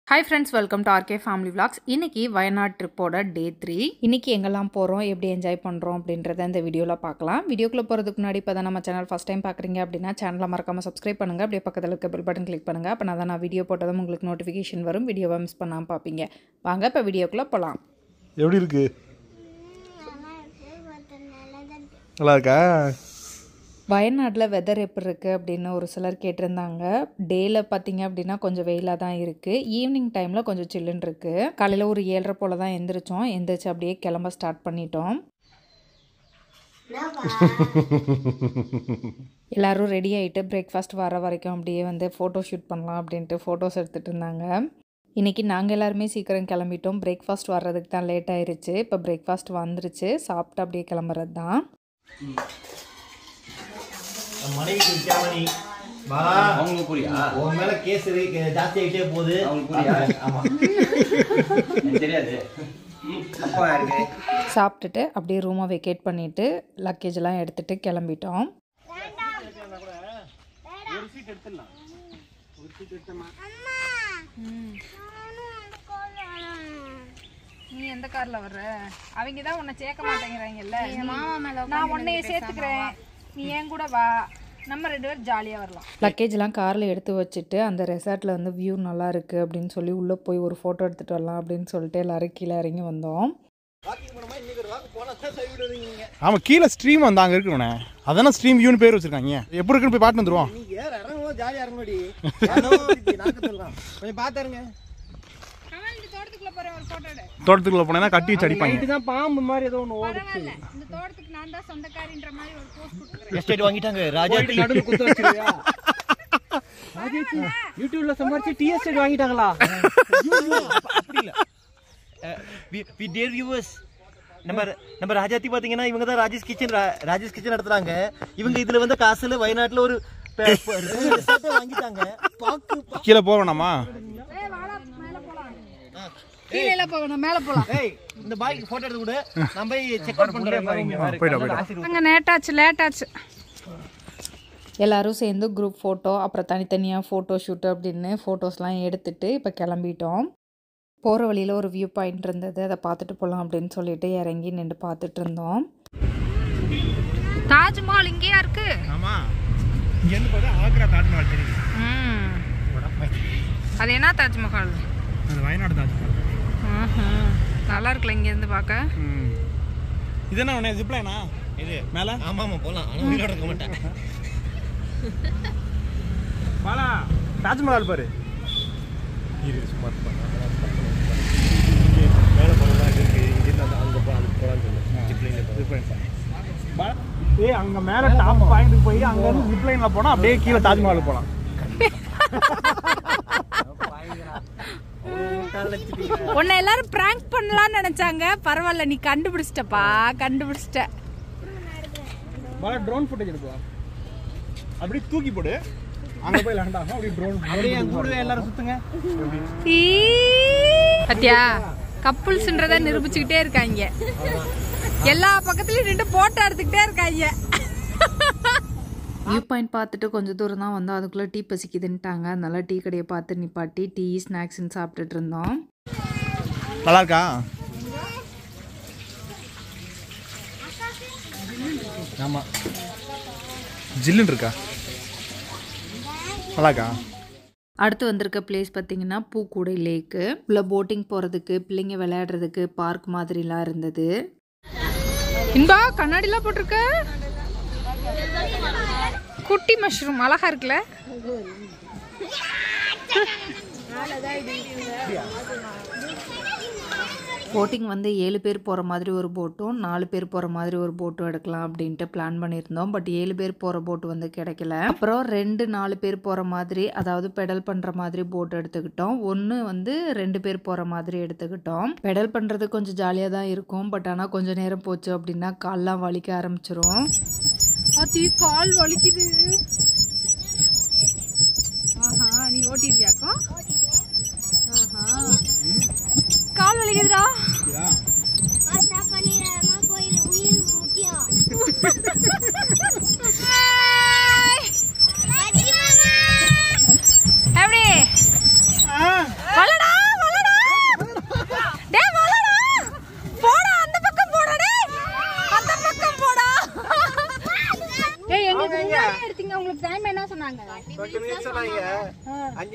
Hi friends welcome to RK family vlogs இன்னைக்கு Wayanad ட்ரிப்போட day three இன்னைக்கு எங்கெல்லாம் போகிறோம் எப்படி என்ஜாய் பண்ணுறோம் அப்படின்றத இந்த வீடியோவில் பார்க்கலாம் வீடியோக்குள்ளே போகிறதுக்கு முன்னாடி இப்போ தான் நம்ம சேனல் ஃபஸ்ட் டைம் பார்க்குறீங்க அப்படின்னா சேனலை மறக்காமல் சப்ஸ்கிரைப் பண்ணுங்கள் அப்படியே பக்கத்தில் இருக்க பெல் பட்டன் கிளிக் பண்ணுங்கள் அப்போ நான் தான் நான் வீடியோ போட்டதும் உங்களுக்கு நோட்டிஃபிகேஷன் வரும் வீடியோவை மிஸ் பண்ணாமல் பார்ப்பீங்க வாங்க இப்போ வீடியோக்குள்ளே போகலாம் எப்படி இருக்கு நல்லா இருக்கா வயநாட்டில் வெதர் எப்படி இருக்குது அப்படின்னு ஒரு சிலர் கேட்டிருந்தாங்க டேயில் பார்த்தீங்க அப்படின்னா கொஞ்சம் வெயிலாக தான் இருக்குது ஈவினிங் டைமில் கொஞ்சம் சில்லுன்னு இருக்குது காலையில் ஒரு ஏழரை போல் தான் எந்திரிச்சோம் எந்திரிச்சு அப்படியே கிளம்ப ஸ்டார்ட் பண்ணிட்டோம் எல்லாரும் ரெடி ஆகிட்டு பிரேக்ஃபாஸ்ட் வர வரைக்கும் அப்படியே வந்து ஃபோட்டோ ஷூட் பண்ணலாம் அப்படின்ட்டு ஃபோட்டோஸ் எடுத்துகிட்டு இருந்தாங்க இன்றைக்கி நாங்கள் எல்லாருமே சீக்கிரம் கிளம்பிட்டோம் பிரேக்ஃபாஸ்ட் வர்றதுக்கு தான் லேட் ஆயிருச்சு இப்போ பிரேக்ஃபாஸ்ட் வந்துருச்சு சாப்பிட்டு அப்படியே கிளம்புறது தான் மனைவிக்கு விற்காமணி பாலா அவங்களுக்கு புரியா உன் மேல கேஸ் இருக்கு, ஜாஸ்தி ஆகிட்டே போகுது அவங்களுக்கு புரியா ஆமா எனக்கு தெரியாது அப்பா இருக்கு சாப்பிட்டுட்டு அப்படியே ரூமை வெக்கேட் பண்ணிவிட்டு லக்கேஜெல்லாம் எடுத்துகிட்டு கிளம்பிட்டோம் நீ எந்த காரில் வர்ற அவங்க தான் உன்னை சேர்க்க மாட்டேங்கிறாங்கல்ல நான் உன்னைய சேர்த்துக்கிறேன் நீ என் கூட வா நம்ம ரெண்டு பேரும் ஜாலியாக வரலாம் லக்கேஜ்லாம் காரில் எடுத்து வச்சுட்டு அந்த ரெசார்ட்டில் வந்து வியூ நல்லா இருக்குது அப்படின்னு சொல்லி உள்ளே போய் ஒரு ஃபோட்டோ எடுத்துகிட்டு வரலாம் அப்படின்னு சொல்லிட்டு எல்லாரும் கீழே இறங்கி வந்தோம் ஆமாம் கீழே ஸ்ட்ரீம் வந்து அங்கே இருக்கணுண்ணே அதானே ஸ்ட்ரீம் வியூன்னு பேர் வச்சிருக்காங்க எப்படி இருக்குன்னு போய் பாட்டு வந்துருவோம் நீ ஏற இறங்கும்போது ஜாலியா இறங்கடி நாக்கு சொல்லலாம் கொஞ்சம் பாத்தாருங்க தோட்டத்துக்குள்ள போனேன்னா கட்டி வச்சு அடிப்பாங்க தான் பாம்பு மாதிரி ஏதோ ஒன்று ஓடுச்சு இந்த தோட்டத்துக்கு நான் தான் சொந்தக்காரின்ற மாதிரி ஒரு போஸ்ட் எஸ்டேட் வாங்கிட்டாங்க ராஜா நடுவில் குத்து வச்சிருக்கியா ராஜேஷ் யூடியூப்ல சம்பாரிச்சு டி எஸ்டேட் வாங்கிட்டாங்களா அப்படி இல்ல வி டியர் வியூவர்ஸ் நம்ம நம்ம ராஜாத்தி பாத்தீங்கன்னா இவங்க தான் ராஜேஷ் கிச்சன் ராஜேஷ் கிச்சன் நடத்துறாங்க இவங்க இதுல வந்து காசுல வயநாட்டுல ஒரு ப- ப- resort ஏ வாங்கிட்டாங்க பாக்கு பா- கீழே போக வேணாமா கீழே போகணும் மேலே போகலாம் ஏய் இந்த பாய்க்கு போட்டோ எடுத்து கொடு நான் போய் செக் அவுட் பண்றேன் போயிட்டா போயிட்டா அங்கே லேட்டாச்சு லேட்டாச்சு எல்லாரும் சேர்ந்து குரூப் ஃபோட்டோ அப்புறம் தனித்தனியாக ஃபோட்டோ ஷூட் அப்படின்னு ஃபோட்டோஸ்லாம் எடுத்துட்டு இப்போ கிளம்பிட்டோம் போகிற வழியில் ஒரு வியூ பாயிண்ட் இருந்தது அதை பார்த்துட்டு போகலாம் அப்படின்னு சொல்லிட்டு இறங்கி நின்று பார்த்துட்டு இருந்தோம் தாஜ்மஹால் இங்கேயா இருக்கு ஆமாம் இங்கேருந்து பார்த்தா ஆக்ரா தாஜ்மஹால் தெரியுது அது என்ன தாஜ்மஹால் அது வயநாடு தாஜ்மஹால் நல்லா இருக்குல்ல இங்கேருந்து பார்க்க ம் இது என்ன உடனே ஜிப்லைனா இது மேலே ஆமா ஆமா போலாம் ஆனா உயிரோட இருக்க மாட்டேன் பாலா தாஜ்மஹால் பாரு இரு சும்மா மேலே போனதான் இருக்கு இங்கிருந்து அந்த அங்கே போ அதுக்கு போகலான்னு சொல்லு ஏய் அங்கே மேலே டாப் பாயிண்ட்டுக்கு போய் அங்கேருந்து ஜிப்லைனில் போனால் அப்படியே கீழே தாஜ்மஹால் போகலாம் உன்னை எல்லாரும் பிராங்க் பண்ணலாம்னு நினைச்சாங்க பரவாயில்ல நீ கண்டுபிடிச்சிட்டப்பா கண்டுபிடிச்சிட்ட பாலா ட்ரோன் ஃபுட்டேஜ் எடுப்பா அப்படியே தூக்கி போடு அங்கே போய் லேண்ட் ஆகும் அப்படியே ட்ரோன் அப்படியே என் கூடவே எல்லாரும் சுத்துங்க பத்தியா கப்புள்ஸ்ன்றத நிரூபிச்சுக்கிட்டே இருக்காங்க எல்லா பக்கத்துலயும் நின்று போட்டோ எடுத்துக்கிட்டே இருக்காங்க வியூ பாயிண்ட் பார்த்துட்டு கொஞ்சம் தூரம் தான் வந்தோம் அதுக்குள்ளே டீ பசிக்குதுன்ட்டாங்க அதனால டீ கடையை பார்த்து நிப்பாட்டி டீ ஸ்நாக்ஸ்ன்னு சாப்பிட்டுட்டு இருந்தோம் நல்லா இருக்கா ஆமா ஜில்லுன்னு இருக்கா நல்லா இருக்கா அடுத்து வந்திருக்க பிளேஸ் பார்த்தீங்கன்னா பூக்கூடை லேக்கு உள்ள போட்டிங் போகிறதுக்கு பிள்ளைங்க விளையாடுறதுக்கு பார்க் மாதிரிலாம் இருந்தது இன்பா கண்ணாடிலாம் போட்டிருக்க குட்டி மஷ்ரூம் அழகா இருக்குல்ல போட்டிங் வந்து ஏழு பேர் போகிற மாதிரி ஒரு போட்டும் நாலு பேர் போகிற மாதிரி ஒரு போட்டும் எடுக்கலாம் அப்படின்ட்டு பிளான் பண்ணியிருந்தோம் பட் ஏழு பேர் போகிற போட்டு வந்து கிடைக்கல அப்புறம் ரெண்டு நாலு பேர் போகிற மாதிரி அதாவது பெடல் பண்ணுற மாதிரி போட் எடுத்துக்கிட்டோம் ஒன்று வந்து ரெண்டு பேர் போகிற மாதிரி எடுத்துக்கிட்டோம் பெடல் பண்ணுறது கொஞ்சம் ஜாலியாக தான் இருக்கும் பட் ஆனால் கொஞ்சம் நேரம் போச்சு அப்படின்னா கால்லாம் வலிக்க ஆரம்பிச்சிரும் அத்தி கால் வலிக்குது ஆஹா நீ ஓட்டிருவியாக்கா ஆஹா கால் வலிக்குதுடா எப்படி வரலடா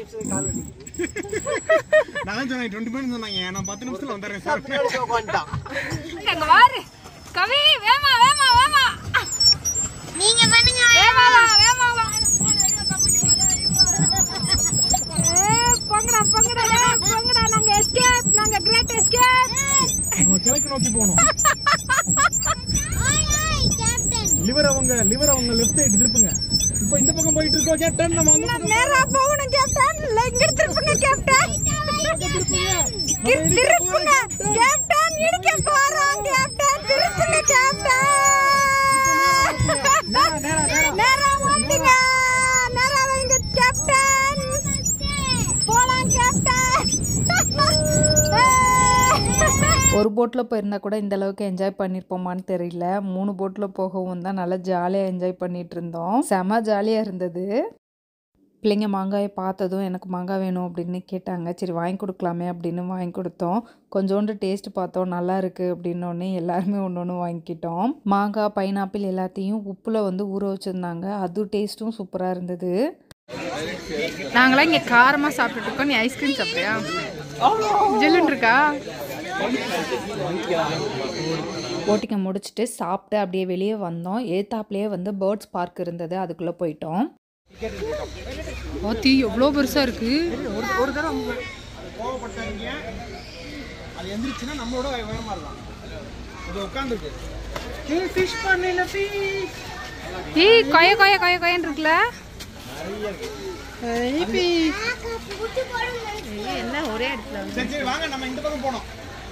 நான் தான் சொன்னேன் டுவெண்ட்டி மினிட்ஸ் சொன்னாங்க நான் பத்து நிமிஷத்துல வந்துடுறேன் சார் அங்க வாரு கவி வேமா வேமா வேமா நீங்க பண்ணுங்க வேமா வா வேமா வா பங்கடா பங்கடா பங்கடா நாங்க எஸ்கேப் நாங்க கிரேட் எஸ்கேப் நம்ம கிழக்கு நோக்கி போகணும் லிவர் அவங்க லிவர் அவங்க லெஃப்ட் சைடு திருப்புங்க இப்போ இந்த பக்கம் போயிட்டு இருக்கோம் கேப்டன் நம்ம அந்த பக்கம் நேரா போகணும் கேப்டன் இல்ல இங்க திருப்புங்க கேப்டன் திருப்புங்க கேப்டன் இடிக்க போறோம் கேப்டன் திருப்புங்க கேப்டன் நேரா ஓட்டுங்க நேரா வைங்க கேப்டன் போலாம் கேப்டன் ஒரு போட்டில் போயிருந்தா கூட இந்த அளவுக்கு என்ஜாய் பண்ணியிருப்போமான்னு தெரியல மூணு போட்டில் போகவும் தான் நல்லா ஜாலியாக என்ஜாய் பண்ணிட்டு இருந்தோம் செம ஜாலியாக இருந்தது பிள்ளைங்க மாங்காயை பார்த்ததும் எனக்கு மாங்காய் வேணும் அப்படின்னு கேட்டாங்க சரி வாங்கி கொடுக்கலாமே அப்படின்னு வாங்கி கொடுத்தோம் கொஞ்சோண்டு டேஸ்ட் பார்த்தோம் நல்லா இருக்குது அப்படின்னோடனே எல்லாருமே ஒன்று ஒன்று வாங்கிக்கிட்டோம் மாங்காய் பைனாப்பிள் எல்லாத்தையும் உப்பில் வந்து ஊற வச்சுருந்தாங்க அது டேஸ்ட்டும் சூப்பராக இருந்தது நாங்களாம் இங்கே காரமாக சாப்பிட்டுட்டு இருக்கோம் நீ ஐஸ்கிரீம் சாப்பிட்றியா ஜில்லுன்னு இருக்கா போட்டிங்க முடிச்சுட்டு சாப்பிட்டு அப்படியே வெளியே வந்தோம் ஏத்தாப்லேயே வந்து பேர்ட்ஸ் பார்க் இருந்தது அதுக்குள்ளே போயிட்டோம் ஓத்தி எவ்வளோ பெருசாக இருக்குது ஒரு ஒரு தடவை அவங்க கோவப்பட்டாங்க அது எந்திரிச்சுன்னா நம்மளோட உயரமா இருக்கலாம் இது உட்காந்துருக்கு ஃபிஷ் பண்ணல ஃபிஷ் ஏய் கொய கொய கொய கொயன்னு இருக்குல்ல எல்லாம் ஒரே இடத்துல சரி சரி வாங்க நம்ம இந்த பக்கம் போனோம்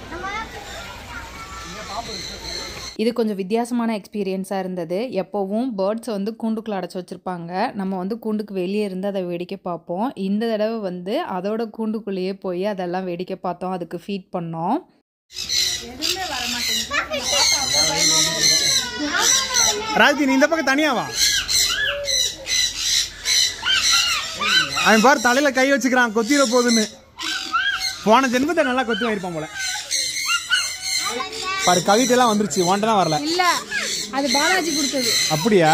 இது கொஞ்சம் வித்தியாசமான எக்ஸ்பீரியன்ஸாக இருந்தது எப்போவும் பேர்ட்ஸை வந்து கூண்டுக்குள்ள அடைச்சி வச்சுருப்பாங்க நம்ம வந்து கூண்டுக்கு வெளியே இருந்து அதை வேடிக்கை பார்ப்போம் இந்த தடவை வந்து அதோட கூண்டுக்குள்ளேயே போய் அதெல்லாம் வேடிக்கை பார்த்தோம் அதுக்கு ஃபீட் பண்ணோம் ராஜி நீ இந்த பக்கம் தனியா வா அவன் பாரு தலையில கை வச்சுக்கிறான் கொத்திர போகுதுன்னு போன ஜென்மத்தை நல்லா கொத்தி வாயிருப்பான் போல பாரு கவிட்டு எல்லாம் வந்துருச்சு உன்ட்டெல்லாம் வரல இல்ல அது பாலாஜி கொடுத்தது அப்படியா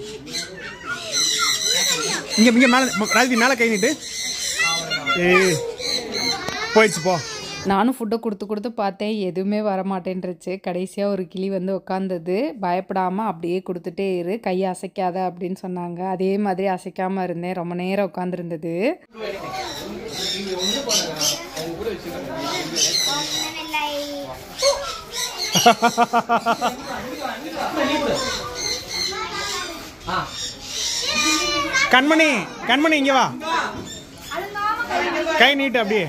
இங்க இங்க மேல ம- ராஜி மேல கை நீட்டு ஏய் போயிடுச்சு போ நானும் ஃபுட்டை கொடுத்து கொடுத்து பார்த்தேன் எதுவுமே வர மாட்டேன்ருச்சு கடைசியாக ஒரு கிளி வந்து உட்காந்தது பயப்படாமல் அப்படியே கொடுத்துட்டே இரு கையை அசைக்காத அப்படின்னு சொன்னாங்க அதே மாதிரி அசைக்காமல் இருந்தேன் ரொம்ப நேரம் உட்காந்துருந்தது கண்மணி கண்மணி இங்க வா கை நீட்டு அப்படியே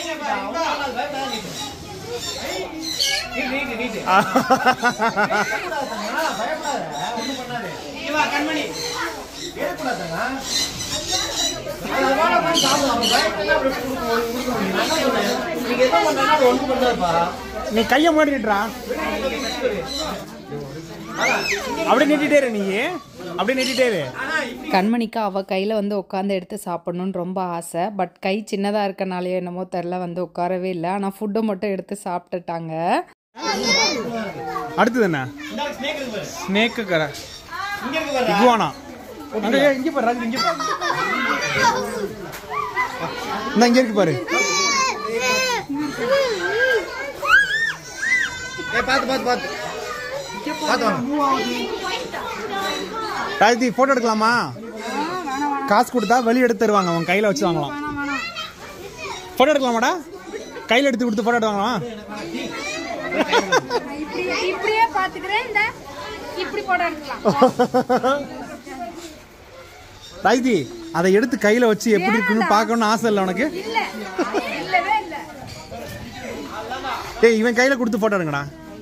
நீ கைய மாட்டிட்டுறா அப்படியே நீட்டிட்டே இரு நீ அப்படியே நீட்டிட்டே இரு கண்மணிக்கு அவள் கையில் வந்து உட்காந்து எடுத்து சாப்பிடணுன்னு ரொம்ப ஆசை பட் கை சின்னதாக இருக்கனாலேயோ என்னமோ தெரில வந்து உட்காரவே இல்லை ஆனால் ஃபுட்டை மட்டும் எடுத்து சாப்பிட்டுட்டாங்க அடுத்தது என்ன ஸ்னேக்கு கரை இகுவானா அங்க ஏய், இங்க பாரு ராஜி இங்க பாரு இந்த இங்க இருக்கு பாரு பார்த்து பார்த்து பார்த்து பார்த்து வாங்க ராஜி போட்டோ எடுக்கலாமா காசு கொடுத்தா வெளிய எடுத்து தருவாங்க அவங்க கையில வச்சு வாங்கலாம் போட்டோ எடுக்கலாமாடா கையில எடுத்து கொடுத்து போட்டோ எடுவாங்களா இப்படியே பாத்துக்கிறேன் இந்த இப்படி போட எடுக்கலாம் ராஜி அதை எடுத்து கையில வச்சு எப்படி இருக்குன்னு பார்க்கணும்னு ஆசை இல்லை உனக்கு இல்ல இல்லவே இல்ல ஏய் இவன் கையில கொடுத்து போட்டோ எடுங்கடா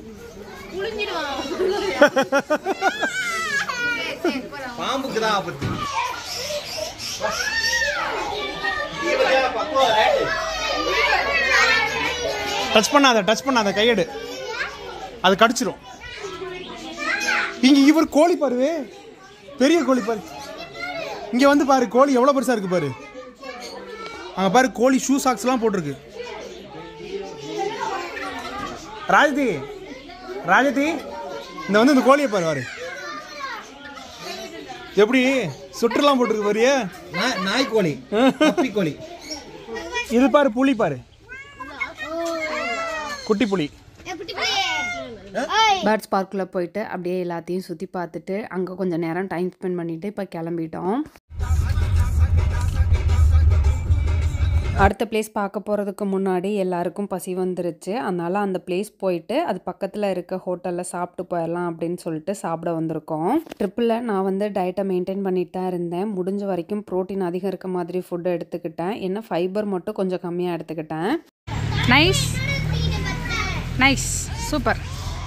பாம்புக்கு தான் ஆபத்து டச் பண்ணாத டச் பண்ணாத கையெடு அது கடிச்சிரும் இங்க இவர் கோழி பாரு பெரிய கோழி பாரு இங்க வந்து பாரு கோழி எவ்வளவு பெருசா இருக்கு பாரு அங்க பாரு கோழி ஷூ சாக்ஸ் எல்லாம் போட்டிருக்கு ராஜதி ராஜதி இந்த வந்து இந்த கோழியை பாரு பாரு எப்படி சுற்றுலாம் போட்டிருக்கு பாரு நாய் கோழி பப்பி கோழி இது பாரு புலி பாரு குட்டி புலி பேர்ட்ஸ் பார்க்கில் போயிட்டு அப்படியே எல்லாத்தையும் சுற்றி பார்த்துட்டு அங்கே கொஞ்சம் நேரம் டைம் ஸ்பெண்ட் பண்ணிவிட்டு இப்போ கிளம்பிட்டோம் அடுத்த பிளேஸ் பார்க்க போகிறதுக்கு முன்னாடி எல்லாருக்கும் பசி வந்துருச்சு அதனால் அந்த பிளேஸ் போயிட்டு அது பக்கத்தில் இருக்க ஹோட்டலில் சாப்பிட்டு போயிடலாம் அப்படின்னு சொல்லிட்டு சாப்பிட வந்திருக்கோம் ட்ரிப்பில் நான் வந்து டயட்டை மெயின்டைன் பண்ணிட்டு தான் இருந்தேன் முடிஞ்ச வரைக்கும் ப்ரோட்டீன் அதிகம் இருக்க மாதிரி ஃபுட்டு எடுத்துக்கிட்டேன் என்ன ஃபைபர் மட்டும் கொஞ்சம் கம்மியாக எடுத்துக்கிட்டேன் நைஸ் நைஸ் சூப்பர்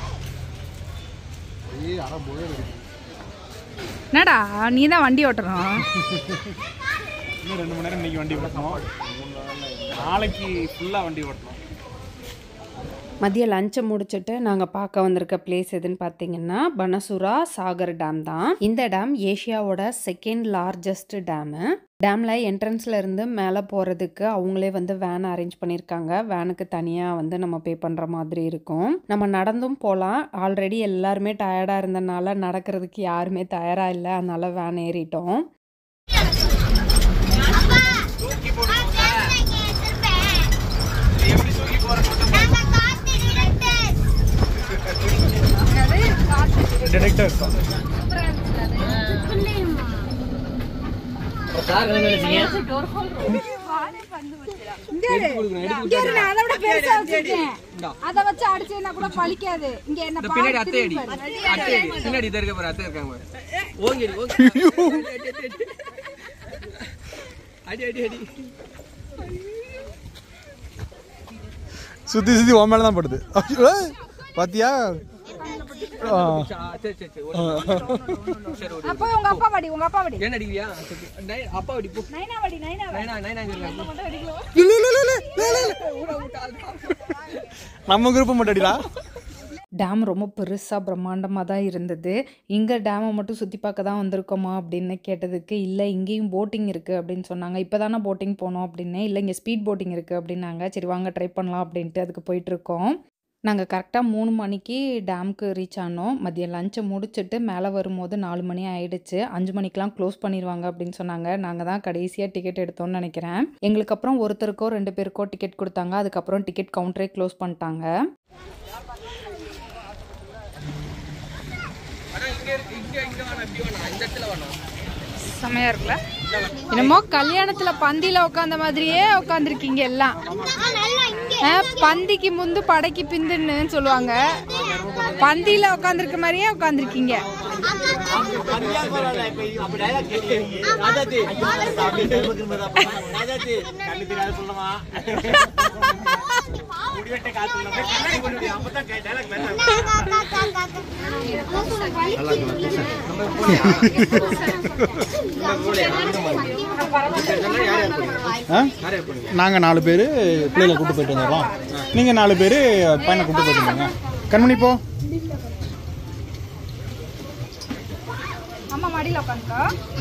என்னடா நீ தான் வண்டி ஓட்டுறோம் இன்னும் ரெண்டு மணி நேரம் இன்னைக்கு வண்டி ஓட்டணும் நாளைக்கு ஃபுல்லாக வண்டி ஓட்டணும் மதியம் லஞ்சை முடிச்சுட்டு நாங்கள் பார்க்க வந்திருக்க பிளேஸ் எதுன்னு பார்த்தீங்கன்னா பனசுரா சாகர் டேம் தான் இந்த டேம் ஏஷியாவோட செகண்ட் லார்ஜஸ்ட் டேமு டேமில் என்ட்ரன்ஸில் இருந்து மேலே போகிறதுக்கு அவங்களே வந்து வேன் அரேஞ்ச் பண்ணியிருக்காங்க வேனுக்கு தனியாக வந்து நம்ம பே பண்ணுற மாதிரி இருக்கும் நம்ம நடந்தும் போகலாம் ஆல்ரெடி எல்லாருமே டயர்டாக இருந்தனால நடக்கிறதுக்கு யாருமே தயாராக இல்லை அதனால வேன் ஏறிட்டோம் டிடெக்டர் அத வச்சு அடிச்சேன்னா கூட பலிக்காது இங்க என்ன பின்னாடி அத்தை அடி அத்தை அடி பின்னாடி இதை இருக்க பாரு அத்தை இருக்காங்க பாரு ஓங்கி அடி ஓங்கி அடி அடி அடி சுற்றி சுற்றி உன் மேலே தான் படுது ஐயோ, ஏய், பாத்தியா ஆ. ஆ, சரி சரி சரி ஒரு- சரி ஒரு அப்ப உங்க அப்பா வடி உங்க அப்பா வடி என்ன அடிக்கிறியா சரி, நை- அப்பா அடி போ நைனா வடி நைனா நைனா நைனா இங்க இருக்காங்க இல்ல, இல்ல, இல்ல, இல்ல, இல்ல, இல்ல. நம்ம குரூப் மட்டும் அடிடா டேம் ரொம்ப பெருசாக பிரம்மாண்டமாக தான் இருந்தது இங்கே டேமை மட்டும் சுற்றி பார்க்க தான் வந்திருக்கோமா அப்படின்னு கேட்டதுக்கு இல்லை இங்கேயும் போட்டிங் இருக்குது அப்படின்னு சொன்னாங்க இப்போ தானே போட்டிங் போனோம் அப்படின்னு இல்லை இங்கே ஸ்பீட் போட்டிங் இருக்குது அப்படின்னாங்க சரி வாங்க ட்ரை பண்ணலாம் அப்படின்ட்டு அதுக்கு போயிட்டுருக்கோம் நாங்கள் கரெக்டாக மூணு மணிக்கு டேம்க்கு ரீச் ஆனோம் மதியம் லஞ்சை முடிச்சுட்டு மேலே வரும்போது நாலு மணி ஆயிடுச்சு அஞ்சு மணிக்கெலாம் க்ளோஸ் பண்ணிடுவாங்க அப்படின்னு சொன்னாங்க நாங்கள் தான் கடைசியாக டிக்கெட் எடுத்தோம்னு நினைக்கிறேன் எங்களுக்கு அப்புறம் ஒருத்தருக்கோ ரெண்டு பேருக்கோ டிக்கெட் கொடுத்தாங்க அதுக்கப்புறம் டிக்கெட் கவுண்டரே க்ளோஸ் பண்ணிட்டாங்க செமையா இருக்குல்ல என்னமோ கல்யாணத்துல பந்தியில உட்காந்த மாதிரியே உட்காந்துருக்கீங்க எல்லாம் ஆ, பந்திக்கு முந்து படைக்கு பிந்துன்னு சொல்லுவாங்க பந்தியில உட்காந்துருக்க மாதிரியே உட்காந்துருக்கீங்க நாங்கள் நாலு பேர் பிள்ளைகளை கூட்டு போயிட்டு வந்துடுறோம் நீங்கள் நாலு பேர் பையனை கூட்டு போயிட்டு வந்துருங்க கண்மணி போ அம்மா மடியில உட்காந்துக்கோ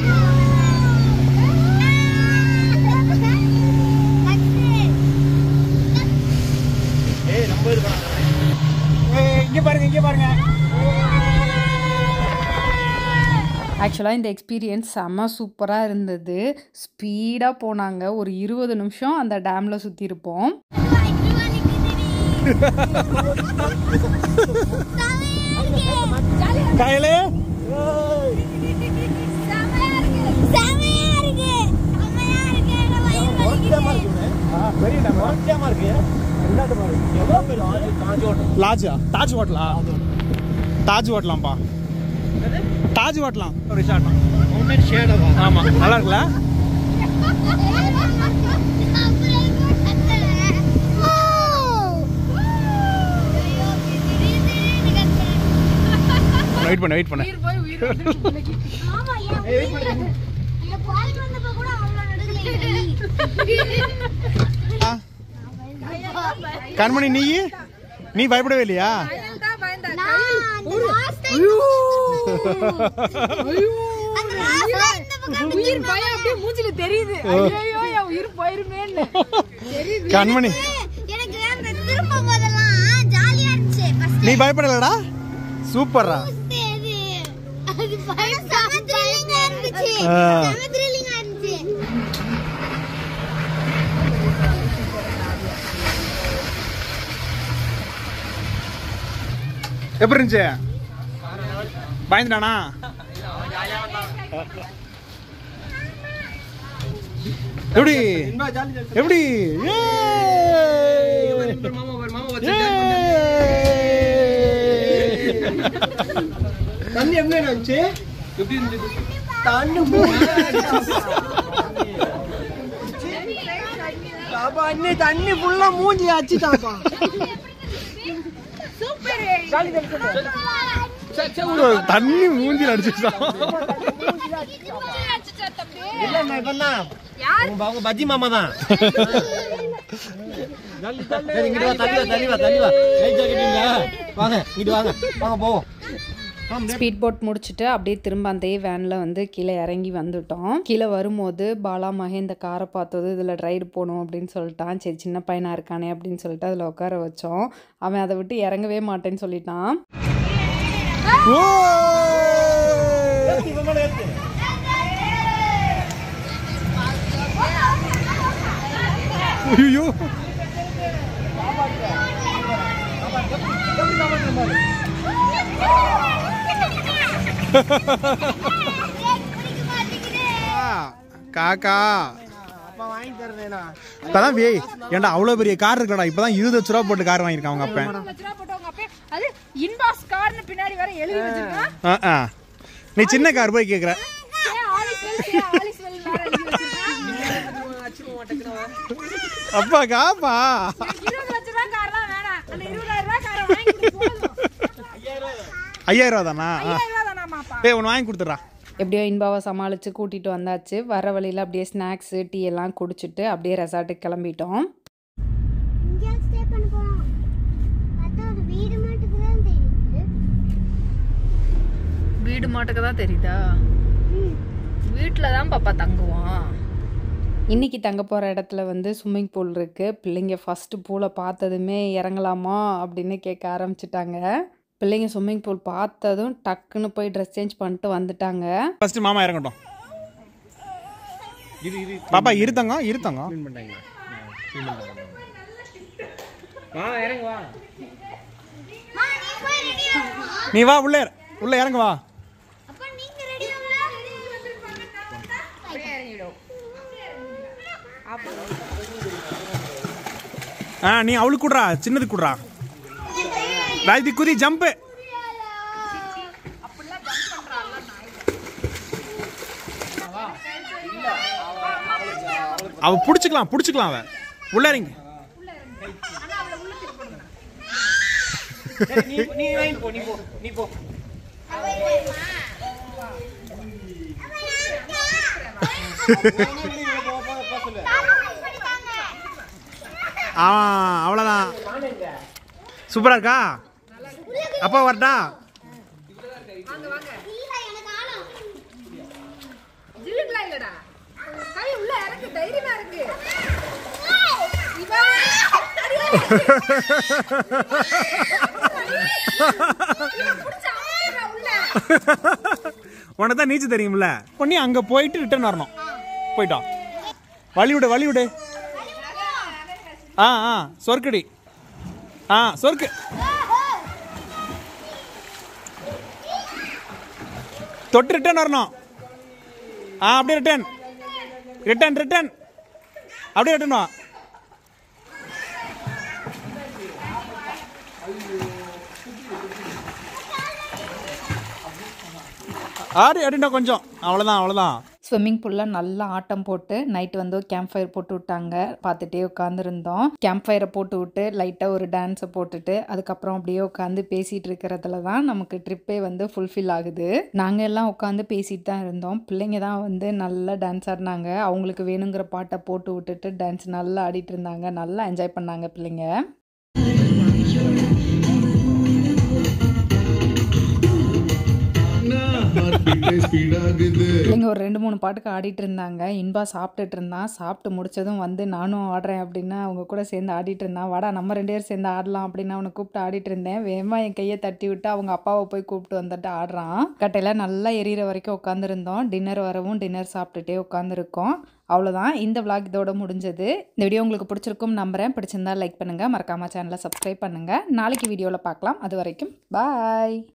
இங்கே பாருங்க இங்கே பாருங்க ஆக்சுவலாக இந்த எக்ஸ்பீரியன்ஸ் செம்ம சூப்பராக இருந்தது ஸ்பீடாக போனாங்க ஒரு இருபது நிமிஷம் அந்த டேமில் சுற்றி இருப்போம் கையிலே லாட்ஜா தாஜ் ஹோட்டலா தாஜ் ஹோட்டலாம்ப்பா தாஜ் ஹோட்டலாம் ரிசார்ட் ஆமா நல்லா இருக்குல்ல வெயிட் பண்ணு வெயிட் பண்ணு ஆ. கண்மணி நீ நீ பயப்படவே இல்லையா உயிர் பயம் அப்படியே மூஞ்சில தெரியுது ஐயோ என் உயிர் போயிருமேன்னு கண்மணி எனக்கு அந்த திரும்ப போதெல்லாம் ஜாலியா இருந்துச்சு first நீ பயப்படலடா சூப்பர்ரா அது அது பயம் செம த்ரில்லிங்கா இருந்துச்சு ஆ. செம த்ரில்லிங்கா இருந்துச்சு எப்படி இருந்துச்சு பயந்துட்டானா எப்படி எப்படி தண்ணி எப்படி இருந்துச்சு எப்படி இருந்தது தண்ணி பாப்பா அண்ணே தண்ணி ஃபுல்லா மூஞ்சி அடிச்சுட்டாப்பா தண்ணி மூஞ்சில் அடிச்சுட்டான் இல்ல நான் இப்ப யார் உங்க அவங்க பஜ்ஜி மாமா தான் சரி இங்கிட்டு வா தள்ளி வா தள்ளி வா தள்ளி வா லைட் ஜாக்கெட்டீங்களா வாங்க இங்கிட்டு வாங்க வாங்க போவோம் ஸ்பீட் போட் முடிச்சுட்டு அப்படியே திரும்ப அதே வேனில் வந்து கீழே இறங்கி வந்துட்டோம் கீழே வரும்போது பாலா மகே இந்த காரை பார்த்தது இதில் ரைடு போகணும் அப்படின்னு சொல்லிட்டான் சரி சின்ன பையனாக இருக்கானே அப்படின்னு சொல்லிட்டு அதில் உட்கார வச்சோம் அவன் அதை விட்டு இறங்கவே மாட்டேன்னு சொல்லிட்டான் ஓ ஐயோ காக்கா அப்பா வாங்கி தரேனா இப்பதான் வே ஏன்டா அவ்வளவு பெரிய கார் இருக்கடா இப்பதான் இருபது லட்ச ரூபா போட்டு கார் வாங்கியிருக்கான் அவங்க அப்பன் லட்ச ரூபா போட்டவங்க அப்பே அது இன்பாஸ் கார்னு பின்னாடி வேற எழுதி வச்சிருக்கான் ஆ, ஆ. நீ சின்ன கார் போய் கேக்குற ஏ ஆலிஸ் வெல் ஏ ஆலிஸ் வெல் வேற எழுதி வச்சிருக்கான் அப்பா காப்பா இருபது லட்ச ரூபா கார்லாம் வேணாம் அந்த இருபதாயிரம் ரூபா காரை வாங்கி கொடு போதும் ஐயாயிரம் ரூபா தானா ஆ. ஐயாயிரம் ரூபா தானாமாப்பா ஏய் ஒன்று வாங்கி கொடுத்துட்றா எப்படியோ இன்பாவை சமாளித்து கூட்டிகிட்டு வந்தாச்சு வர வழியில் அப்படியே ஸ்நாக்ஸு டீ எல்லாம் குடிச்சிட்டு அப்படியே ரெசார்ட்டுக்கு கிளம்பிட்டோம் இங்கே ஸ்டே பண்ண போறோம் பார்த்தா ஒரு வீடு மாட்டுக்கு தான் தெரியுது வீடு மாட்டுக்கு தான் தெரியுதா வீட்டில் தான் பாப்பா தங்குவான் இன்னைக்கு தங்க போகிற இடத்துல வந்து ஸ்விம்மிங் பூல் இருக்குது பிள்ளைங்க ஃபஸ்ட்டு பூலை பார்த்ததுமே இறங்கலாமா அப்படின்னு கேட்க ஆரம்பிச்சிட்டாங்க பிள்ளைங்க ஸ்விம்மிங் பூல் பார்த்ததும் டக்குன்னு போய் ட்ரெஸ் சேஞ்ச் பண்ணிட்டு வந்துட்டாங்க ஃபர்ஸ்ட் மாமா இறங்கட்டும் பாப்பா இருத்தங்க இருத்தங்க வா இறங்க வா மா நீ போய் ரெடி ஆகுமா நீ வா உள்ள இற- உள்ள இறங்க வா அப்ப நீங்க ரெடி ஆகுமா ஆ நீ அவளுக்கு குடுறா சின்னது குடுறா ராஜதி குதி ஜம்ப் அவ புடிச்சுக்கலாம் புடிச்சுக்கலாம் அவ உள்ள இறங்கி சரி, நீ நீ வாங்கி போ நீ போ நீ போ ஆ அவ்வளோதான் சூப்பரா இருக்கா அப்பா வரட்டா எனக்கு ஆளும் ஜில்லுங்களா இல்லடா கை உள்ள இறக்கு தைரியமா இருக்கு உனக்கு தான் நீச்சல் தெரியும்ல பண்ணி அங்க போயிட்டு ரிட்டர்ன் வரணும் போயிட்டோம் வழி விடு வழி விடு ஆ ஆ சொர்க்கடி ஆ சொர்க்கு தொட்டு ரிட்டர்ன் வரணும் ஆ அப்படியே ரிட்டர்ன் ரிட்டர்ன் ரிட்டர்ன் அப்படியே ரிட்டர்ன் வா ஆடி அடிண்டா கொஞ்சம் அவ்வளோதான் அவ்வளோதான் ஸ்விம்மிங் பூலில் நல்லா ஆட்டம் போட்டு நைட்டு வந்து கேம்ப் ஃபயர் போட்டு விட்டாங்க பார்த்துட்டே உட்காந்துருந்தோம் கேம்ப் ஃபயரை போட்டு விட்டு லைட்டாக ஒரு டான்ஸை போட்டுட்டு அதுக்கப்புறம் அப்படியே உட்காந்து பேசிகிட்டு இருக்கிறதுல தான் நமக்கு ட்ரிப்பே வந்து ஃபுல்ஃபில் ஆகுது நாங்கள் எல்லாம் உட்காந்து பேசிட்டு தான் இருந்தோம் பிள்ளைங்க தான் வந்து நல்லா டான்ஸ் ஆடினாங்க அவங்களுக்கு வேணுங்கிற பாட்டை போட்டு விட்டுட்டு டான்ஸ் நல்லா ஆடிட்டு இருந்தாங்க நல்லா என்ஜாய் பண்ணாங்க பிள்ளைங்க என்ன இல்லைங்க ஒரு ரெண்டு மூணு பாட்டுக்கு ஆடிட்டு இருந்தாங்க இன்பா சாப்பிட்டுட்டு இருந்தான் சாப்பிட்டு முடிச்சதும் வந்து நானும் ஆடுறேன் அப்படின்னா அவங்க கூட சேர்ந்து ஆடிட்டு இருந்தான் வாடா நம்ம ரெண்டு பேரும் சேர்ந்து ஆடலாம் அப்படின்னு அவனை கூப்பிட்டு ஆடிட்டு இருந்தேன் வேகமாக என் கையை தட்டி விட்டு அவங்க அப்பாவை போய் கூப்பிட்டு வந்துட்டு ஆடுறான் கட்டையில் நல்லா எரியிற வரைக்கும் உட்காந்துருந்தோம் டின்னர் வரவும் டின்னர் சாப்பிட்டுட்டே உட்காந்துருக்கோம் அவ்வளோதான் இந்த vlog இதோட முடிஞ்சது இந்த வீடியோ உங்களுக்கு பிடிச்சிருக்கும் நம்புறேன் பிடிச்சிருந்தா லைக் பண்ணுங்கள் மறக்காம சேனலை சப்ஸ்கிரைப் பண்ணுங்கள் நாளைக்கு வீடியோவில் பார்க்கலாம் அது வரைக்கும் பாய்